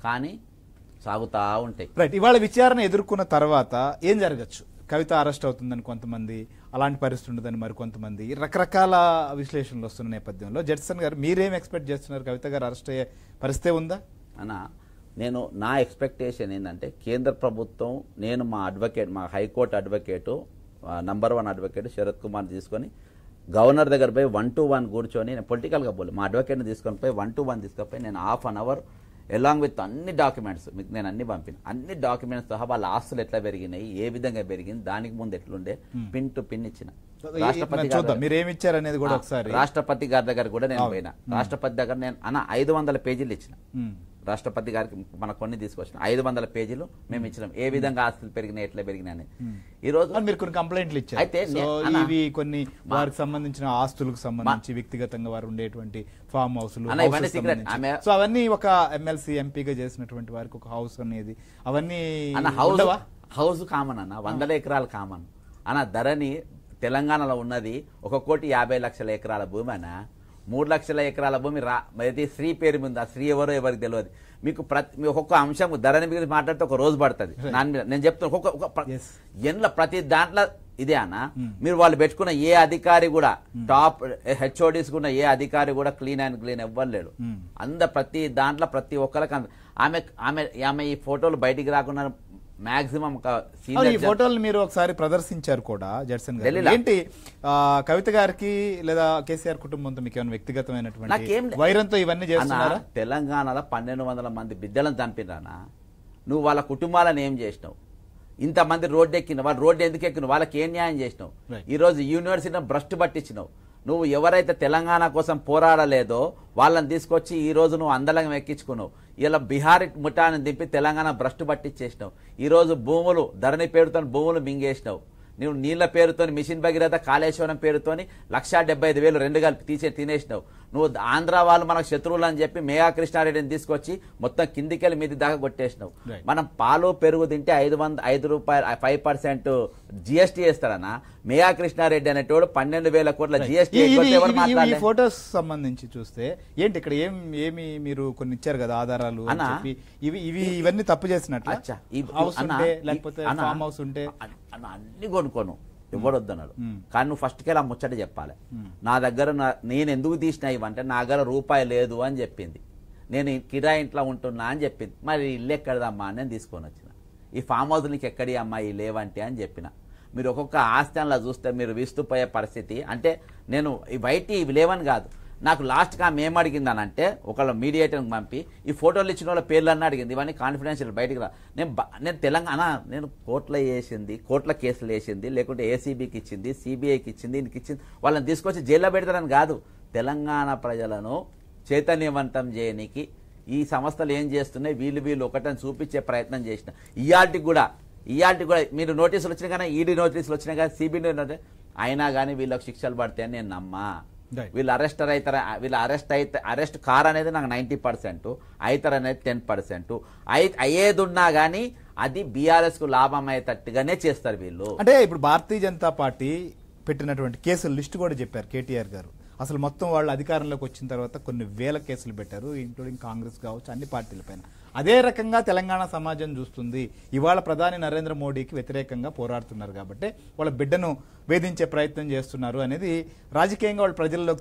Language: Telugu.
కానీ సాగుతా ఉంటాయి రైట్ ఇవాళ విచారణ ఎదుర్కొన్న తర్వాత ఏం జరగచ్చు కవిత అరెస్ట్ అవుతుందని కొంతమంది అలాంటి పరిస్థితి ఉండదని మరి కొంతమంది రకరకాల విశ్లేషణలు వస్తున్న నేపథ్యంలో జడ్సన్ గారు మీరేం ఎక్స్పెక్ట్ చేస్తున్నారు కవిత గారు అరెస్ట్ అయ్యే పరిస్థితి ఉందా అన్న నేను నా ఎక్స్పెక్టేషన్ ఏంటంటే కేంద్ర ప్రభుత్వం నేను మా అడ్వకేట్ మా high court advocate number one advocate Sharath Kumar తీసుకొని గవర్నర్ దగ్గర పోయి వన్ టు వన్ కూర్చొని నేను పొలిటికల్గా పోలే మా అడ్వకేట్ని తీసుకొని పోయి వన్ టు వన్ తీసుకొని నేను half an hour along with అన్ని డాక్యుమెంట్స్ మీకు నేను అన్ని పంపిన అన్ని డాక్యుమెంట్స్ సహా వాళ్ళ ఆస్తులు ఎట్లా పెరిగినాయి ఏ విధంగా పెరిగింది దానికి ముందు ఎట్లుండే పిన్ టు పిన్ ఇచ్చిన మనం చూద్దాం మీరు ఏమి ఇచ్చారు అనేది కూడా ఒకసారి రాష్ట్రపతి గారి దగ్గర కూడా నేను పోయినా రాష్ట్రపతి దగ్గర నేను అన్న ఐదు వందల పేజీలు ఇచ్చిన ఉమ్. రాష్ట్రపతి గారికి మన కొన్ని తీసుకొచ్చిన ఐదు వందల పేజీలు మేము ఇచ్చినాం ఏ విధంగా ఆస్తులు పెరిగినాయి ఎట్లా పెరిగినాయి అని ఈ రోజు మరి మీరు కొన్ని కంప్లైంట్లు ఇచ్చారు అయితే సో నే- అన్న- ఇవి కొన్ని వారికి సంబంధించిన ఆస్తులకు సంబంధించి వ్యక్తిగతంగా వారు ఉండేటువంటి ఫామ్ హౌస్లు అన్న, ఇవన్నీ houses secret. సంబంధించి. ఆమె- సో అవన్నీ ఒక ఎమ్మెల్సీ ఎంపీగా చేసినటువంటి వారికి ఒక హౌస్ అనేది అవన్నీ అన్న హౌస్ ఉండవా? హౌస్ కామన్ అన్న వందల ఎకరాలు కామన్ అన్న ధరని తెలంగాణలో ఉన్నది ఒక కోటి యాభై లక్షల ఎకరాల భూమి అన్న మూడు లక్షల ఎకరాల భూమి రా అది స్త్రీ పేరు మీద ఆ స్త్రీ ఎవరో ఎవరికి తెలియదు మీకు ప్రతి మీ ఒక్కొక్క అంశం ధరని మీద మాట్లాడితే ఒక రోజు పడుతుంది దాని మీద నేను చెప్తాను ఒక్కొక్క ఒక ప్ర- Yes. ఎన్ల ప్రతి దాంట్లో ఇదే అన్న మీరు వాళ్ళు పెట్టుకున్న ఏ అధికారి కూడా టాప్ హెచ్ఓడిస్ కూడా ఏ అధికారి కూడా క్లీన్ అండ్ క్లీన్ ఇవ్వలేడు Hmm. అంద ప్రతి దాంట్లో ప్రతి ఒక్కరికి అంద- ఆమె ఆమె ఆమె ఈ ఫోటోలు బయటికి రాకుండా మాక్సిమం ఒక అవును, ఈ సీనియర్ ఫోటోలు మీరు ఒకసారి ప్రదర్శించారు కూడా జడ్సన్ గారు ఢిల్లీలో. ఏంటి ఆ, కవిత గారికి లేదా కేసీఆర్ కుటుంబంతో మీకు ఏమైనా వ్యక్తిగతమైనటువంటి నాకేం లే- వైరంతో ఇవన్నీ చేస్తున్నారా అన్న, తెలంగాణలో పన్నెండు వందల మంది బిడ్డలను చంపినానా నువ్వు వాళ్ళ కుటుంబాలను ఏం చేసినావు ఇంతమంది రోడ్డు ఎక్కిన వాళ్ళు రోడ్డు ఎందుకు ఎక్కిన వాళ్ళకి ఏం న్యాయం చేసినావు Right. ఈ రోజు యూనివర్సిటీని భ్రష్టు పట్టించినావు నువ్వు ఎవరైతే తెలంగాణ కోసం పోరాడలేదో వాళ్ళని తీసుకొచ్చి ఈ రోజు నువ్వు అందలం ఎక్కించుకున్నావు ఇలా బీహార్ ముఠాన్ని దింపి తెలంగాణ భ్రష్టు పట్టించేసినావు ఈ రోజు భూములు ధరణి పేరుతో భూములు మింగేసినావు నువ్వు నీళ్ల పేరుతోని మిషన్ భగీరథ కాళేశ్వరం పేరుతోని లక్షా డెబ్బై ఐదు వేలు రెండు కలిపి తీసే తినేసినావు నువ్వు ఆంధ్ర వాళ్ళు మనకు శత్రువులు అని చెప్పి మేఘా కృష్ణారెడ్డిని తీసుకొచ్చి మొత్తం కిందికెళ్ళి మీది దాకా కొట్టేసినావు Right. మనం పాలు పెరుగు తింటే ఐదు వంద ఐదు రూపాయలు ఫైవ్ పర్సెంట్ జిఎస్టీ వేస్తారన్న మేఘా కృష్ణారెడ్డి అనేటోడు పన్నెండు వేల కోట్ల జిఎస్టీ ఈ- ఇవి- ఎవరు ఇవి- ఇవి- ఈ మాట్లాడలేదు ఫోటోస్ సంబంధించి చూస్తే ఏంటి ఇక్కడ ఏం ఏమి మీరు కొన్ని ఇచ్చారు కదా ఆధారాలు అని అన్నా, చెప్పి ఇవి ఇవి ఇవన్నీ తప్పు చేసినట్టు అచ్చా ఈ- హౌస్ అన్న, ఉంటే ఈ- లేకపోతే అన్న, ఫామ్ హౌస్ ఉంటే అన్న, అన్న, అన్ని కొనుక్కోను ఎవడు వద్దన్నాడు మ్మ్. కానీ నువ్వు ఫస్ట్కి వెళ్ళి ఆ ముచ్చట చెప్పాలి నా దగ్గర నా- నేను ఎందుకు తీసిన ఇవంటే నా దగ్గర రూపాయి లేదు అని చెప్పింది నేను ఈ కిరాయి ఇంట్లో ఉంటున్నా అని చెప్పింది మరి ఇల్లు ఎక్కడదమ్మా అని నేను తీసుకొని వచ్చిన ఈ ఫామ్ హౌస్ నీకు ఎక్కడి అమ్మా ఈ లేవంటే అని చెప్పిన మీరు ఒక్కొక్క ఆస్తి అలా చూస్తే మీరు విస్తుపోయే పరిస్థితి అంటే నేను ఈ బయట ఇవి లేవని కాదు నాకు లాస్ట్గా ఆమె ఏం అడిగిందనంటే ఒకళ్ళ మీడియేటర్ని పంపి ఈ ఫోటోలు ఇచ్చిన వాళ్ళ పేర్లు అన్న అడిగింది ఇవన్నీ కాన్ఫిడెన్షియల్ బయటికి రా నేను బ- నేను తెలంగాణ నేను కోర్టులో వేసింది కోర్టుల కేసులు వేసింది లేకుంటే ఏసీబీకి ఇచ్చింది సిబిఐకి ఇచ్చింది దీనికి ఇచ్చింది వాళ్ళని తీసుకొచ్చి జైల్లో పెడతారని కాదు తెలంగాణ ప్రజలను చైతన్యవంతం చేయనికి ఈ సంస్థలు ఏం చేస్తున్నాయి వీళ్ళు వీళ్ళు ఒకటని చూపించే ప్రయత్నం చేసిన ఇయాటికి కూడా ఇయాటికి కూడా మీరు నోటీసులు వచ్చినా కానీ ఈడీ నోటీసులు వచ్చినా కానీ సిబిఐ అయినా కానీ వీళ్ళకి శిక్షలు పడతాయని నేను నమ్మా Right. వీళ్ళు అరెస్ట్ అవుతారా వీళ్ళు అరెస్ట్ అయితే అరెస్ట్ కార్ అనేది నాకు నైంటీ పర్సెంట్ అవుతారు అనేది టెన్ పర్సెంట్ అయ్యేది ఉన్నా కానీ అది బీఆర్ఎస్ కు లాభం అయ్యేటట్టుగానే చేస్తారు వీళ్ళు అంటే ఇప్పుడు భారతీయ జనతా పార్టీ పెట్టినటువంటి కేసుల లిస్ట్ కూడా చెప్పారు కేటీఆర్ గారు అసలు మొత్తం వాళ్ళు అధికారంలోకి వచ్చిన తర్వాత కొన్ని వేల కేసులు పెట్టారు ఇంక్లూడింగ్ కాంగ్రెస్ కావచ్చు అన్ని పార్టీలపైన అదే రకంగా తెలంగాణ సమాజం చూస్తుంది ఇవాళ ప్రధాని నరేంద్ర మోడీకి వ్యతిరేకంగా పోరాడుతున్నారు కాబట్టి వాళ్ళ బిడ్డను వేధించే ప్రయత్నం చేస్తున్నారు అనేది రాజకీయంగా వాళ్ళు ప్రజల్లో